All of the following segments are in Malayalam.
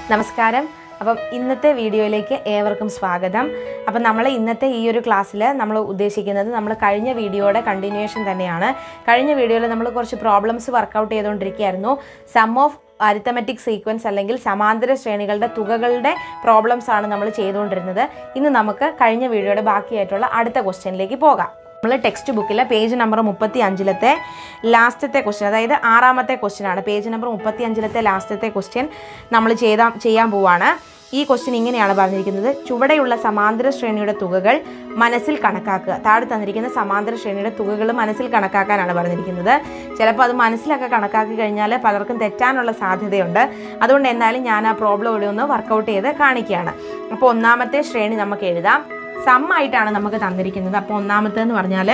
നമസ്കാരം അപ്പം ഇന്നത്തെ വീഡിയോയിലേക്ക് ഏവർക്കും സ്വാഗതം അപ്പം നമ്മൾ ഇന്നത്തെ ഈ ഒരു ക്ലാസ്സിൽ നമ്മൾ ഉദ്ദേശിക്കുന്നത് നമ്മൾ കഴിഞ്ഞ വീഡിയോയുടെ കണ്ടിന്യൂവേഷൻ തന്നെയാണ് കഴിഞ്ഞ വീഡിയോയിൽ നമ്മൾ കുറച്ച് പ്രോബ്ലംസ് വർക്കൗട്ട് ചെയ്തുകൊണ്ടിരിക്കുകയായിരുന്നു സം ഓഫ് അരിത്തമെറ്റിക് സീക്വൻസ് അല്ലെങ്കിൽ സമാന്തര ശ്രേണികളുടെ തുകകളുടെ പ്രോബ്ലംസ് ആണ് നമ്മൾ ചെയ്തുകൊണ്ടിരുന്നത് ഇന്ന് നമുക്ക് കഴിഞ്ഞ വീഡിയോയുടെ ബാക്കിയായിട്ടുള്ള അടുത്ത ക്വസ്റ്റ്യനിലേക്ക് പോകാം നമ്മൾ ടെക്സ്റ്റ് ബുക്കിലെ പേജ് നമ്പർ മുപ്പത്തി അഞ്ചിലത്തെ ലാസ്റ്റത്തെ ക്വസ്റ്റ്യൻ അതായത് ആറാമത്തെ ക്വസ്റ്റ്യൻ ആണ് പേജ് നമ്പർ മുപ്പത്തി അഞ്ചിലത്തെ ലാസ്റ്റത്തെ ക്വസ്റ്റ്യൻ നമ്മൾ ചെയ്താ ചെയ്യാൻ പോവാണ് ഈ ക്വസ്റ്റ്യൻ ഇങ്ങനെയാണ് പറഞ്ഞിരിക്കുന്നത് ചുവടെയുള്ള സമാന്തര ശ്രേണിയുടെ തുകകൾ മനസ്സിൽ കണക്കാക്കുക താഴെ തന്നിരിക്കുന്ന സമാന്തര ശ്രേണിയുടെ തുകകൾ മനസ്സിൽ കണക്കാക്കാനാണ് പറഞ്ഞിരിക്കുന്നത് ചിലപ്പോൾ അത് മനസ്സിലൊക്കെ കണക്കാക്കി കഴിഞ്ഞാൽ പലർക്കും തെറ്റാനുള്ള സാധ്യതയുണ്ട് അതുകൊണ്ട് എന്തായാലും ഞാൻ ആ പ്രോബ്ലം ഇവിടെ ഒന്ന് വർക്കൗട്ട് ചെയ്ത് കാണിക്കുകയാണ് അപ്പോൾ ഒന്നാമത്തെ ശ്രേണി നമുക്ക് എഴുതാം സം ആയിട്ടാണ് നമുക്ക് തന്നിരിക്കുന്നത് അപ്പോൾ ഒന്നാമത്തേന്ന് പറഞ്ഞാൽ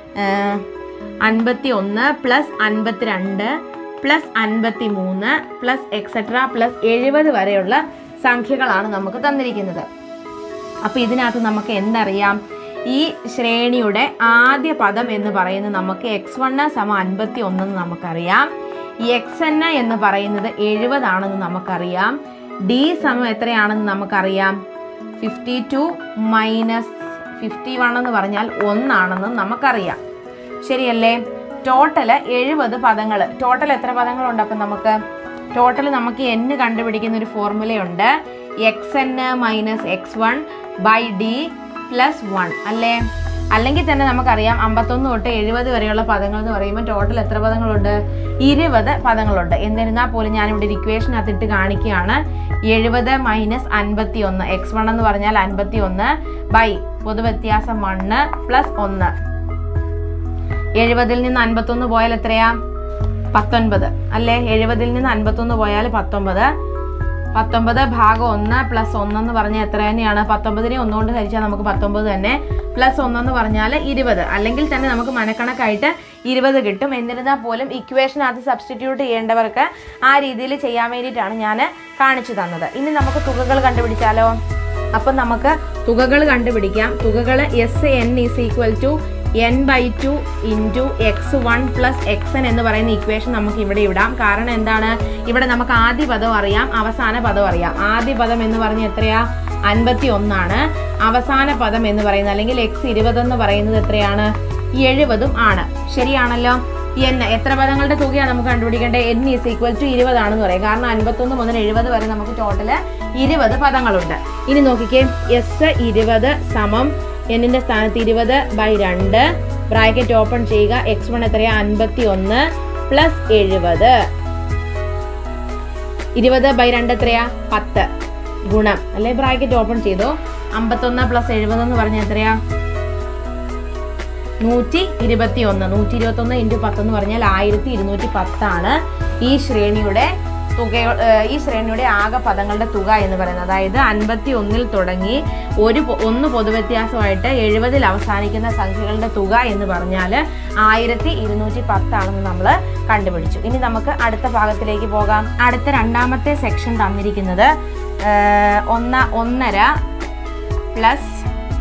അൻപത്തി ഒന്ന് പ്ലസ് അൻപത്തിരണ്ട് പ്ലസ് അൻപത്തി മൂന്ന് പ്ലസ് എക്സെട്ര പ്ലസ് എഴുപത് വരെയുള്ള സംഖ്യകളാണ് നമുക്ക് തന്നിരിക്കുന്നത് അപ്പോൾ ഇതിനകത്ത് നമുക്ക് എന്തറിയാം ഈ ശ്രേണിയുടെ ആദ്യ പദം എന്ന് പറയുന്നത് നമുക്ക് എക്സ് വണ്ണ് സമ അൻപത്തി ഒന്നെന്ന് നമുക്കറിയാം എക്സ് എൻ എന്ന് പറയുന്നത് എഴുപതാണെന്ന് നമുക്കറിയാം ഡി സമം എത്രയാണെന്ന് നമുക്കറിയാം fifty two minus fifty one എന്ന് പറഞ്ഞാൽ ഒന്നാണെന്ന് നമുക്കറിയാം ശരിയല്ലേ ടോട്ടൽ എഴുപത് പദങ്ങൾ ടോട്ടൽ എത്ര പദങ്ങളുണ്ട് അപ്പം നമുക്ക് ടോട്ടൽ നമുക്ക് എൻ കണ്ടുപിടിക്കുന്ന ഒരു ഫോർമുലയുണ്ട് X N minus X one by D plus one അല്ലേ അല്ലെങ്കിൽ തന്നെ നമുക്കറിയാം അമ്പത്തൊന്ന് തൊട്ട് എഴുപത് വരെയുള്ള പദങ്ങൾ എന്ന് പറയുമ്പോൾ ടോട്ടൽ എത്ര പദങ്ങളുണ്ട് ഇരുപത് പദങ്ങളുണ്ട് എന്നിരുന്നാൽ പോലും ഞാനിവിടെ ഒരു ഇക്വേഷനകത്ത് ഇട്ട് കാണിക്കുകയാണ് എഴുപത് മൈനസ് അൻപത്തി ഒന്ന് എക്സ് വൺ എന്ന് പറഞ്ഞാൽ അൻപത്തി ഒന്ന് ബൈ പൊതുവ്യത്യാസം വണ്ണ് പ്ലസ് ഒന്ന് എഴുപതിൽ നിന്ന് അൻപത്തൊന്ന് പോയാൽ എത്രയാ പത്തൊൻപത് അല്ലേ എഴുപതിൽ നിന്ന് അൻപത്തൊന്ന് പോയാൽ പത്തൊമ്പത് പത്തൊമ്പത് ഭാഗം ഒന്ന് പ്ലസ് ഒന്നെന്ന് പറഞ്ഞാൽ എത്ര തന്നെയാണ് പത്തൊമ്പതിനെ ഒന്നുകൊണ്ട് ഹരിച്ചാൽ നമുക്ക് പത്തൊമ്പത് തന്നെ പ്ലസ് ഒന്നെന്ന് പറഞ്ഞാൽ ഇരുപത് അല്ലെങ്കിൽ തന്നെ നമുക്ക് മനക്കണക്കായിട്ട് ഇരുപത് കിട്ടും എന്നിരുന്നാൽ പോലും ഇക്വേഷനകത്ത് സബ്സ്റ്റിറ്റ്യൂട്ട് ചെയ്യേണ്ടവർക്ക് ആ രീതിയിൽ ചെയ്യാൻ വേണ്ടിയിട്ടാണ് ഞാൻ കാണിച്ചു തന്നത് ഇനി നമുക്ക് തുകകൾ കണ്ടുപിടിച്ചാലോ അപ്പം നമുക്ക് തുകകൾ കണ്ടുപിടിക്കാം തുകകൾ S N is equal to N by two into X one plus X N എന്ന് പറയുന്ന ഇക്വേഷൻ നമുക്ക് ഇവിടെ ഇടാം കാരണം എന്താണ് ഇവിടെ നമുക്ക് ആദ്യ പദം അറിയാം അവസാന പദം അറിയാം ആദ്യ പദം എന്ന് പറഞ്ഞ എത്രയാ അൻപത്തി ഒന്നാണ് അവസാന പദം എന്ന് പറയുന്നത് അല്ലെങ്കിൽ എക്സ് ഇരുപത് എന്ന് പറയുന്നത് എത്രയാണ് എഴുപതും ആണ് ശരിയാണല്ലോ എൻ എത്ര പദങ്ങളുടെ തുകയാണ് നമുക്ക് കണ്ടുപിടിക്കേണ്ടത് എൻ ഈസ് ഈക്വൽ ടു ഇരുപതാണെന്ന് പറയും കാരണം അൻപത്തൊന്ന് മുതൽ എഴുപത് വരെ നമുക്ക് ടോട്ടല് ഇരുപത് പദങ്ങളുണ്ട് ഇനി നോക്കിക്കേ എസ് ഇരുപത് സമം എന്നിന്റെ സ്ഥാനത്ത് ഇരുപത് ബൈ രണ്ട് ബ്രാക്കറ്റ് ഓപ്പൺ ചെയ്യുക എക്സ് വൺ എത്രയാ അൻപത്തി ഒന്ന് പ്ലസ് എഴുപത് ഇരുപത് ബൈ രണ്ട് എത്രയാ പത്ത് ഗുണം അല്ലെ ബ്രാക്കറ്റ് ഓപ്പൺ ചെയ്തു അമ്പത്തൊന്ന് പ്ലസ് എഴുപത് എന്ന് പറഞ്ഞാൽ എത്രയാ നൂറ്റി ഇരുപത്തി ഒന്ന് നൂറ്റി ഇരുപത്തി ഒന്ന് ഇൻറ്റു പത്ത് എന്ന് പറഞ്ഞാൽ ആയിരത്തി ഇരുന്നൂറ്റി പത്താണ് ഈ ശ്രേണിയുടെ തുക ഈ ശ്രേണിയുടെ ആകെ പദങ്ങളുടെ തുക എന്ന് പറയുന്നത് അതായത് അൻപത്തി ഒന്നിൽ തുടങ്ങി ഒരു പൊ- ഒന്ന് പൊതുവ്യത്യാസമായിട്ട് എഴുപതിൽ അവസാനിക്കുന്ന സംഖ്യകളുടെ തുക എന്ന് പറഞ്ഞാൽ ആയിരത്തി ഇരുന്നൂറ്റി പത്താണെന്ന് നമ്മൾ കണ്ടുപിടിച്ചു ഇനി നമുക്ക് അടുത്ത ഭാഗത്തിലേക്ക് പോകാം അടുത്ത രണ്ടാമത്തെ സെക്ഷൻ തന്നിരിക്കുന്നത് ഏഹ്, ഒന്ന ഒന്നര പ്ലസ്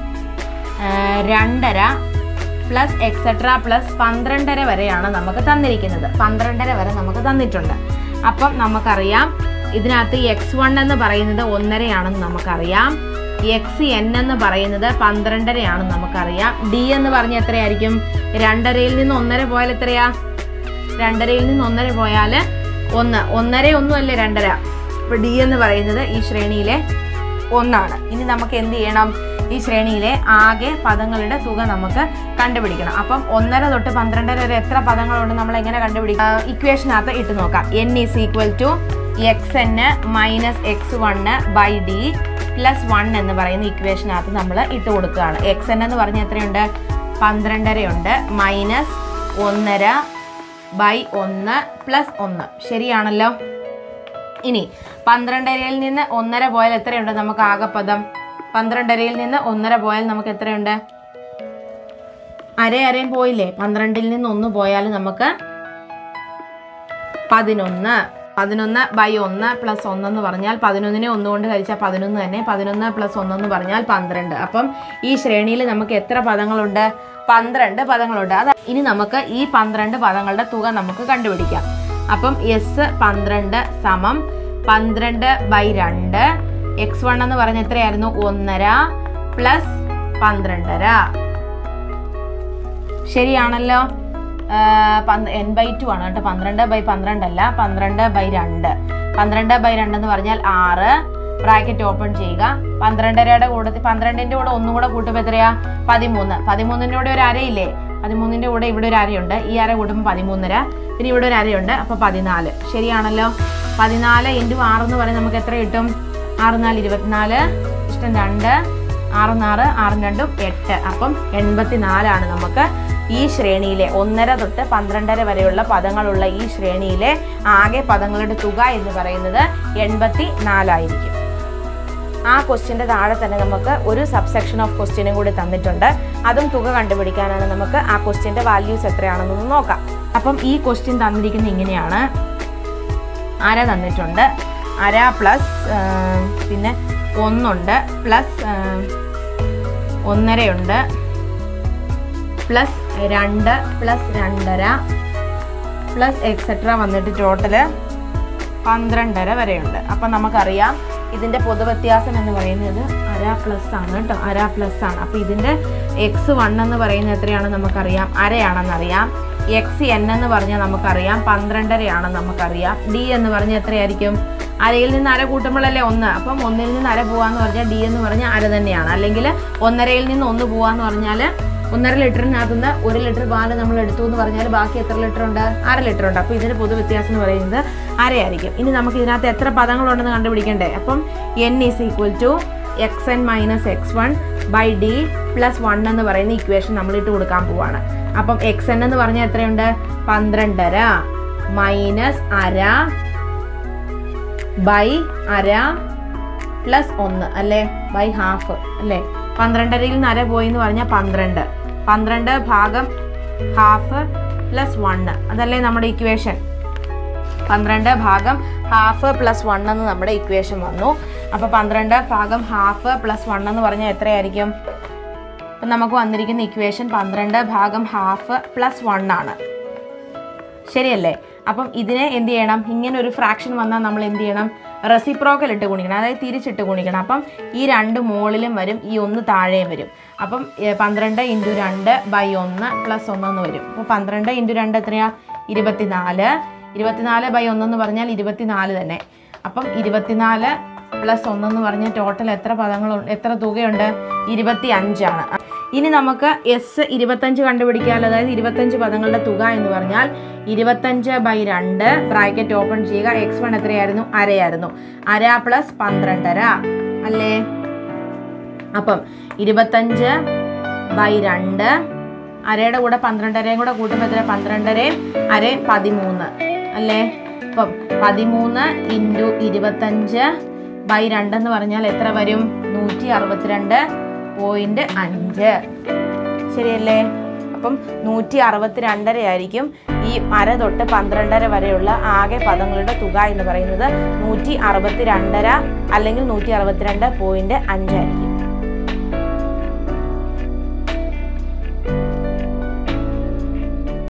രണ്ടര പ്ലസ് എക്സെട്ര പ്ലസ് പന്ത്രണ്ടര വരെയാണ് നമുക്ക് തന്നിരിക്കുന്നത് പന്ത്രണ്ടര വരെ നമുക്ക് തന്നിട്ടുണ്ട് അപ്പം നമുക്കറിയാം ഇതിനകത്ത് എക്സ് വൺ എന്ന് പറയുന്നത് ഒന്നരയാണെന്ന് നമുക്കറിയാം എക്സ് എൻ എന്ന് പറയുന്നത് പന്ത്രണ്ടരയാണെന്ന് നമുക്കറിയാം ഡി എന്ന് പറഞ്ഞ എത്രയായിരിക്കും രണ്ടരയിൽ നിന്ന് ഒന്നര പോയാൽ എത്രയാ രണ്ടരയിൽ നിന്ന് ഒന്നര പോയാൽ ഒന്ന് ഒന്നര ഒന്നുമല്ലേ രണ്ടര ഇപ്പൊ ഡി എന്ന് പറയുന്നത് ഈ ശ്രേണിയിലെ ഒന്നാണ് ഇനി നമുക്ക് എന്ത് ചെയ്യണം ഈ ശ്രേണിയിലെ ആകെ പദങ്ങളുടെ തുക നമുക്ക് കണ്ടുപിടിക്കണം അപ്പം ഒന്നര തൊട്ട് പന്ത്രണ്ടര വരെ എത്ര പദങ്ങളുണ്ട് നമ്മൾ എങ്ങനെ കണ്ടുപിടിക്കാം ഇക്വേഷനകത്ത് ഇട്ട് നോക്കാം N is equal to X N minus X one by D plus one എന്ന് പറയുന്ന ഇക്വേഷനകത്ത് നമ്മൾ ഇട്ട് കൊടുക്കുകയാണ് എക്സ് എൻ എന്ന് പറഞ്ഞാൽ എത്രയുണ്ട് പന്ത്രണ്ടരയുണ്ട് മൈനസ് ഒന്നര ബൈ ഒന്ന് പ്ലസ് ഒന്ന് ശരിയാണല്ലോ ഇനി പന്ത്രണ്ടരയിൽ നിന്ന് ഒന്നര പോയാൽ എത്രയുണ്ട് നമുക്ക് ആകെപ്പദം പന്ത്രണ്ടരയിൽ നിന്ന് ഒന്നര പോയാൽ നമുക്ക് എത്രയുണ്ട് അര അരയും പോയില്ലേ പന്ത്രണ്ടിൽ നിന്ന് ഒന്ന് പോയാൽ നമുക്ക് പതിനൊന്ന് പതിനൊന്ന് ബൈ ഒന്ന് പ്ലസ് ഒന്നെന്ന് പറഞ്ഞാൽ പതിനൊന്നിനെ ഒന്നുകൊണ്ട് ഹരിച്ചാൽ പതിനൊന്ന് തന്നെ പതിനൊന്ന് പ്ലസ് ഒന്നെന്ന് പറഞ്ഞാൽ പന്ത്രണ്ട് അപ്പം ഈ ശ്രേണിയിൽ നമുക്ക് എത്ര പദങ്ങളുണ്ട് പന്ത്രണ്ട് പദങ്ങളുണ്ട് അത് ഇനി നമുക്ക് ഈ പന്ത്രണ്ട് പദങ്ങളുടെ തുക നമുക്ക് കണ്ടുപിടിക്കാം അപ്പം എസ് പന്ത്രണ്ട് സമം പന്ത്രണ്ട് ബൈ രണ്ട് എക്സ് വൺ എന്ന് പറഞ്ഞ എത്രയായിരുന്നു ഒന്നര പ്ലസ് പന്ത്രണ്ടര ശരിയാണല്ലോ എൻ ബൈ ടു ആണ് കേട്ടോ പന്ത്രണ്ട് ബൈ പന്ത്രണ്ടല്ല പന്ത്രണ്ട് ബൈ രണ്ട് പന്ത്രണ്ട് ബൈ രണ്ട് എന്ന് പറഞ്ഞാൽ ആറ് ബ്രാക്കറ്റ് ഓപ്പൺ ചെയ്യുക പന്ത്രണ്ടരയുടെ കൂടെ പന്ത്രണ്ടിന്റെ കൂടെ ഒന്നും കൂടെ കൂട്ടുമ്പോൾ എത്രയാ പതിമൂന്ന് പതിമൂന്നിന്റെ കൂടെ ഒരു അരയില്ലേ പതിമൂന്നിന്റെ കൂടെ ഇവിടെ ഒരു അരയുണ്ട് ഈ അര കൂട്ടുമ്പോൾ പതിമൂന്നര പിന്നെ ഇവിടെ ഒരു അരയുണ്ട് അപ്പൊ പതിനാല് ശരിയാണല്ലോ പതിനാല് ഇൻറ്റു ആറ് എന്ന് പറയുന്നത് നമുക്ക് എത്ര കിട്ടും ആറ് നാല് ഇരുപത്തിനാല് ഇഷ്ടം രണ്ട് ആറ് നാറ് ആറും രണ്ടും എട്ട് അപ്പം എൺപത്തിനാലാണ് നമുക്ക് ഈ ശ്രേണിയിലെ ഒന്നര തൊട്ട് പന്ത്രണ്ടര വരെയുള്ള പദങ്ങളുള്ള ഈ ശ്രേണിയിലെ ആകെ പദങ്ങളുടെ തുക എന്ന് പറയുന്നത് എൺപത്തി നാലായിരിക്കും ആ ക്വസ്റ്റ്യൻ്റെ താഴെ തന്നെ നമുക്ക് ഒരു സബ്സെക്ഷൻ ഓഫ് ക്വസ്റ്റ്യനും കൂടി തന്നിട്ടുണ്ട് അതും തുക കണ്ടുപിടിക്കാനാണ് നമുക്ക് ആ ക്വസ്റ്റ്യൻ്റെ വാല്യൂസ് എത്രയാണെന്നൊന്ന് നോക്കാം അപ്പം ഈ ക്വസ്റ്റ്യൻ തന്നിരിക്കുന്നത് ഇങ്ങനെയാണ് അര തന്നിട്ടുണ്ട് അര പ്ലസ് പിന്നെ ഒന്നുണ്ട് പ്ലസ് ഒന്നരയുണ്ട് പ്ലസ് രണ്ട് പ്ലസ് രണ്ടര പ്ലസ് എക്സെട്ര വന്നിട്ട് ടോട്ടല് പന്ത്രണ്ടര വരെയുണ്ട് അപ്പം നമുക്കറിയാം ഇതിൻ്റെ പൊതുവ്യത്യാസം എന്ന് പറയുന്നത് അര പ്ലസ് ആണ് കേട്ടോ അര പ്ലസ് ആണ് അപ്പോൾ ഇതിൻ്റെ എക്സ് വൺ എന്ന് പറയുന്നത് എത്രയാണെന്ന് നമുക്കറിയാം അരയാണെന്നറിയാം എക്സ് എൻ എന്ന് പറഞ്ഞാൽ നമുക്കറിയാം പന്ത്രണ്ടരയാണെന്ന് നമുക്കറിയാം ഡി എന്ന് പറഞ്ഞാൽ എത്രയായിരിക്കും അരയിൽ നിന്ന് അര കൂട്ടുമ്പോഴല്ലേ ഒന്ന് അപ്പം ഒന്നിൽ നിന്ന് അര പോവാന്ന് പറഞ്ഞാൽ ഡി എന്ന് പറഞ്ഞാൽ അര തന്നെയാണ് അല്ലെങ്കിൽ ഒന്നരയിൽ നിന്ന് ഒന്ന് പോവാന്ന് പറഞ്ഞാൽ ഒന്നര ലിറ്ററിനകത്തുനിന്ന് ഒരു ലിറ്റർ പാല് നമ്മൾ എടുത്തു എന്ന് പറഞ്ഞാൽ ബാക്കി എത്ര ലിറ്റർ ഉണ്ട് അര ലിറ്റർ ഉണ്ട് അപ്പോൾ ഇതിന് പൊതു വ്യത്യാസം എന്ന് പറയുന്നത് അരയായിരിക്കും ഇനി നമുക്ക് ഇതിനകത്ത് എത്ര പദങ്ങളുണ്ടെന്ന് കണ്ടുപിടിക്കണ്ടേ അപ്പം N is equal to X N minus X one by D plus one എന്ന് പറയുന്ന ഇക്വേഷൻ നമ്മൾ ഇട്ട് കൊടുക്കാൻ പോവാണ് അപ്പം എക്സ് എൻ എന്ന് പറഞ്ഞാൽ എത്രയുണ്ട് പന്ത്രണ്ടര മൈനസ് അര ബൈ അര പ്ലസ് ഒന്ന് അല്ലേ ബൈ ഹാഫ് അല്ലേ പന്ത്രണ്ടരയിൽ നിന്ന് അര പോയി എന്ന് പറഞ്ഞാൽ പന്ത്രണ്ട് പന്ത്രണ്ട് ഭാഗം ഹാഫ് പ്ലസ് വണ്ണ് അതല്ലേ നമ്മുടെ ഇക്വേഷൻ പന്ത്രണ്ട് ഭാഗം ഹാഫ് പ്ലസ് വൺ എന്ന് നമ്മുടെ ഇക്വേഷൻ വന്നു അപ്പോൾ പന്ത്രണ്ട് ഭാഗം ഹാഫ് പ്ലസ് വൺ എന്ന് പറഞ്ഞാൽ എത്രയായിരിക്കും അപ്പം നമുക്ക് വന്നിരിക്കുന്ന ഇക്വേഷൻ പന്ത്രണ്ട് ഭാഗം ഹാഫ് പ്ലസ് വൺ ആണ് ശരിയല്ലേ അപ്പം ഇതിനെ എന്ത് ചെയ്യണം ഇങ്ങനെ ഒരു ഫ്രാക്ഷൻ വന്നാൽ നമ്മൾ എന്ത് ചെയ്യണം റെസിപ്രോക്കൽ ഇട്ട് ഗുണിക്കണം അതായത് തിരിച്ചിട്ട് ഗുണിക്കണം അപ്പം ഈ രണ്ട് മുകളിലും വരും ഈ ഒന്ന് താഴെയും വരും അപ്പം ഏ, പന്ത്രണ്ട് ഇൻറ്റു രണ്ട് ബൈ ഒന്ന് പ്ലസ് ഒന്നെന്ന് വരും അപ്പോൾ പന്ത്രണ്ട് ഇൻറ്റു രണ്ട് എത്രയാ ഇരുപത്തിനാല് ഇരുപത്തിനാല് ബൈ ഒന്നെന്ന് പറഞ്ഞാൽ ഇരുപത്തിനാല് തന്നെ അപ്പം ഇരുപത്തിനാല് പ്ലസ് ഒന്നെന്ന് പറഞ്ഞാൽ ടോട്ടൽ എത്ര പദങ്ങളുണ്ട് എത്ര തുകയുണ്ട് ഇരുപത്തി അഞ്ചാണ് ഇനി നമുക്ക് എസ് ഇരുപത്തഞ്ച് കണ്ടുപിടിക്കാമല്ലോ അതായത് ഇരുപത്തഞ്ച് പദങ്ങളുടെ തുക എന്ന് പറഞ്ഞാൽ ഇരുപത്തഞ്ച് ബൈ രണ്ട് ബ്രാക്കറ്റ് ഓപ്പൺ ചെയ്യുക എക്സ് വൺ എത്രയായിരുന്നു അരയായിരുന്നു അര പ്ലസ് പന്ത്രണ്ടര അല്ലേ അപ്പം ഇരുപത്തഞ്ച് ബൈ രണ്ട് അരയുടെ കൂടെ പന്ത്രണ്ടരയും കൂടെ കൂട്ടുമ്പോൾ എത്ര പന്ത്രണ്ടരയും അര പതിമൂന്ന് അല്ലേ അപ്പം പതിമൂന്ന് ഇൻറ്റു ഇരുപത്തഞ്ച് ബൈ രണ്ടെന്ന് പറഞ്ഞാൽ എത്ര വരും നൂറ്റി അറുപത്തിരണ്ട് പോയിന്റ് അഞ്ച് ശരിയല്ലേ അപ്പം നൂറ്റി അറുപത്തിരണ്ടര ആയിരിക്കും ഈ അര തൊട്ട് പന്ത്രണ്ടര വരെയുള്ള ആകെ പദങ്ങളുടെ തുക എന്ന് പറയുന്നത് നൂറ്റി അറുപത്തിരണ്ടര അല്ലെങ്കിൽ നൂറ്റി അറുപത്തിരണ്ട് പോയിന്റ് അഞ്ചായിരിക്കും